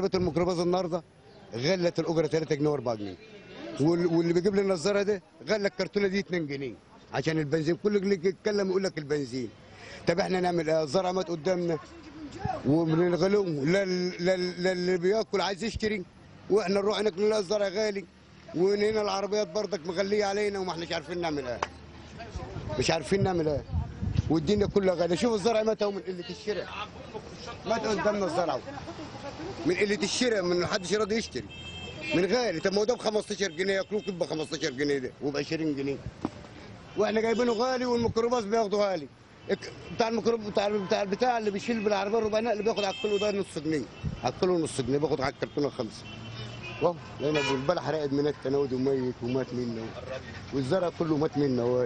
عربيه الميكروباص النهارده غلت الاجره 3 جنيه و4 جنيه وال- واللي بيجيب لي النظاره ده غلى الكرتونه دي 2 جنيه عشان البنزين كل اللي يتكلم يقول لك البنزين طب احنا نعمل ايه الزرع مات قدامنا وبنغلوه لا لا لا اللي بياكل عايز يشتري واحنا نروح هناك نلاقي الزرع غالي وهنا العربيات برضك مغليه علينا وما احناش عارفين نعمل ايه مش عارفين نعمل ايه والدنيا كلها غاليه شوف الزرع مات اهو من قله الشراء مات قدامنا الزرع من قله الشراء من محدش راضي يشتري من غالي طب ما هو ده ب 15 جنيه ياكلوه ب 15 جنيه ده وب 20 جنيه واحنا جايبينه غالي والميكروباص بياخده غالي اك- بتاع الميكروب بتاع بتاع البتاع اللي بيشيل بالعربيه الربع نقل بياخد على الكيلو ده نص جنيه على الكيلو نص جنيه بياخد على الكرتونه خمسه واهو لقينا ابو البلح راقد من التناود وميت ومات منا والزرع كله مات منا واد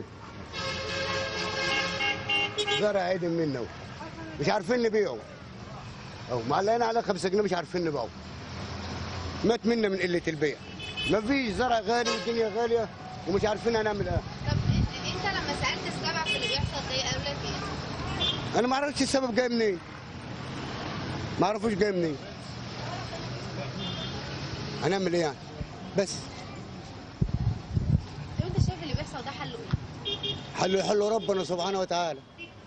زرع عدم منا اهو. مش عارفين نبيعه اهو معلقين على 5 جنيه مش عارفين نبيعه مات منا من قله البيع مفيش زرع غالي والدنيا غاليه ومش عارفين هنعمل ايه طب انت لما سالت السبع في اللي بيحصل ده قالوا لك ايه؟ انا ما اعرفش السبب جاي منين ما اعرفوش جاي منين هنعمل ايه يعني بس طب انت شايف اللي بيحصل ده حله ايه؟ حلو يحلوا ربنا سبحانه وتعالى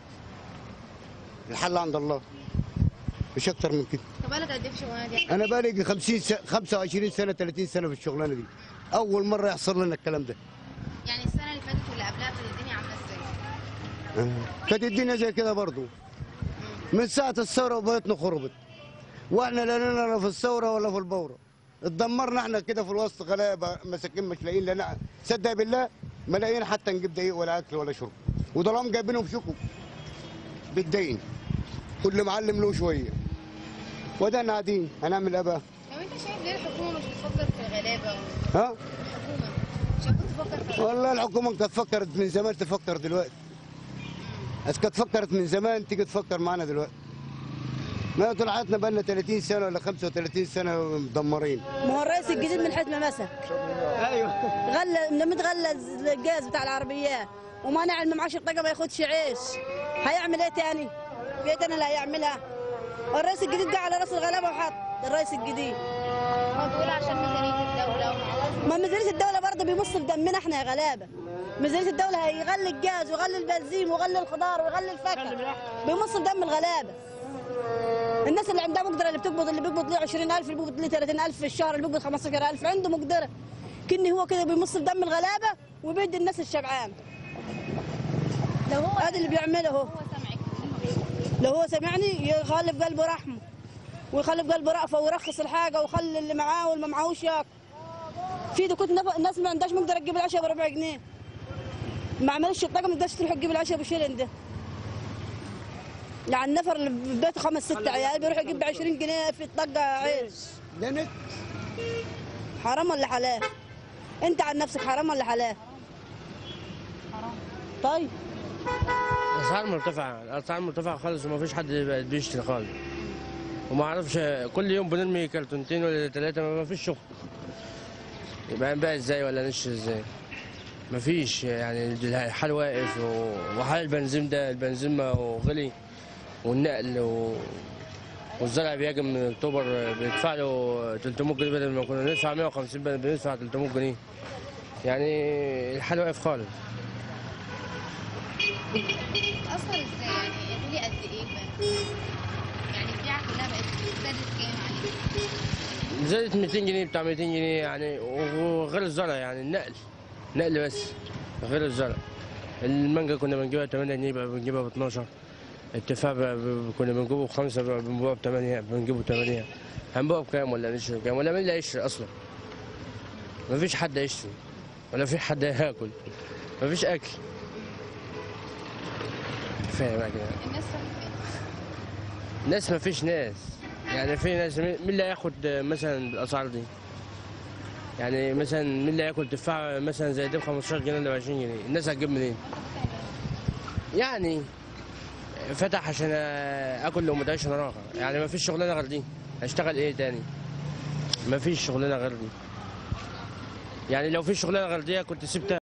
الحل عند الله مش اكتر من كده طب بقالك قد ايه في الشغلانه دي؟ انا بقالي يجي 50 سنه 25 سنه 30 سنه في الشغلانه دي اول مره يحصل لنا الكلام ده يعني السنه اللي فاتت واللي قبلها كانت الدنيا عامله ازاي؟ كانت الدنيا زي كده برضو من ساعة الثورة وبيتنا خربت واحنا لا لنا لا في الثورة ولا في البورة اتدمرنا احنا كده في الوسط غلابة مساكين مش لاقيين لنا صدق بالله ما لاقيين حتى نجيب دقيق ولا اكل ولا شرب ودول جايبينهم شكو بالدين كل معلم له شوية ودانا قاعدين هنعمل ايه بقى؟ طب انت شايف ليه الحكومه مش بتفكر في الغلابه ها؟ الحكومه مش هتكون تفكر في الغلابة؟ والله الحكومة كانت فكرت من زمان تفكر دلوقتي بس كانت فكرت من زمان تيجي تفكر معانا دلوقتي ما طول حياتنا بقى لنا 30 سنة ولا 35 سنة مدمرين ما هو الرئيس الجديد من حيث ما مسك ايوه غلى متغلى الجاز بتاع العربيات ومانع اللي معاش الطاقه ما ياخدش عيش هيعمل ايه تاني؟ في ايه تاني اللي هيعملها؟ الرئيس الجديد قاعد على راس الغلابه وحط الرئيس الجديد هو بيقول عشان ميزانيه الدوله ومعوض ما ميزانيه الدوله برضه بيمص في دمنا احنا يا غلابه ميزانيه الدوله هيغلي الجاز ويغلي البنزين ويغلي الخضار ويغلي الفاكهه بيمص في دم الغلابه الناس اللي عندها مقدره اللي بتقبض اللي بيقبض ليه 20000 اللي بيقبض ليه 30000 في الشهر اللي بيقبض 15000 عنده مقدره كني هو كده بيمص في دم الغلابه وبيدي الناس الشبعان لو هو هذا اللي بيعمله هو هو سامعك لو هو سمعني يخلي في قلبه رحمه ويخلي في قلبه رأفة ويرخص الحاجة ويخلي اللي معاه واللي ما معاهوش ياكل في ده كنت نف- الناس ما عندهاش مقدرة تجيب العشاء بربع جنيه ما عملش الطاقة ما تقدرش تروح تجيب العشاء بشيلن ده يعني النفر اللي في بيته خمس ست عيال بيروح يجيب ب 20 جنيه في الطاقة عيش ده نت حرام ولا حلال؟ انت عن نفسك حرام ولا حلال؟ حرام طيب الاسعار مرتفعه الاسعار مرتفعه خالص وما فيش حد بقى بيشتري خالص وما اعرفش كل يوم بنرمي كرتونتين ولا ثلاثه ما فيش شغل يبقى نبيع ازاي ولا نشتري ازاي ما فيش يعني الحال واقف و- وحال البنزين ده البنزين ما هو غلي والنقل و... والزرع بيجي من اكتوبر بيدفع له 300 جنيه بدل ما كنا ندفع 150 بدل بندفع 300 جنيه يعني الحال واقف خالص اصلا ازاي يعني غلي قد ايه بقى؟ يعني البيعه كلها بقت زادت كام عليه؟ زادت 200 جنيه بتاع 200 جنيه يعني وغير الزرع يعني النقل نقل بس غير الزرع المانجا كنا بنجيبها 8 جنيه بقى بنجيبها ب 12 التفاح بقى ب- كنا بنجيبه بخمسة بقى بنبيعه ب 8 بنجيبه 8 هنبيعه بكام ولا نشتري بكام ولا مين اللي هيشتري اصلا مفيش حد هيشتري ولا في حد هياكل مفيش اكل فاهم يا جدعان الناس راحت فين؟ ناس ما فيش ناس يعني في ناس مين مين اللي هياخد مثلا بالاسعار دي يعني مثلا مين اللي هياكل تفاح مثلا زي ده ب 15 جنيه ولا ب 20 جنيه الناس هتجيب منين يعني فتح عشان اكل لقمة عيش انا راغر يعني ما فيش شغلانه غير دي اشتغل ايه تاني ما فيش شغلانه غير دي يعني لو في شغلانه غير دي كنت سبتها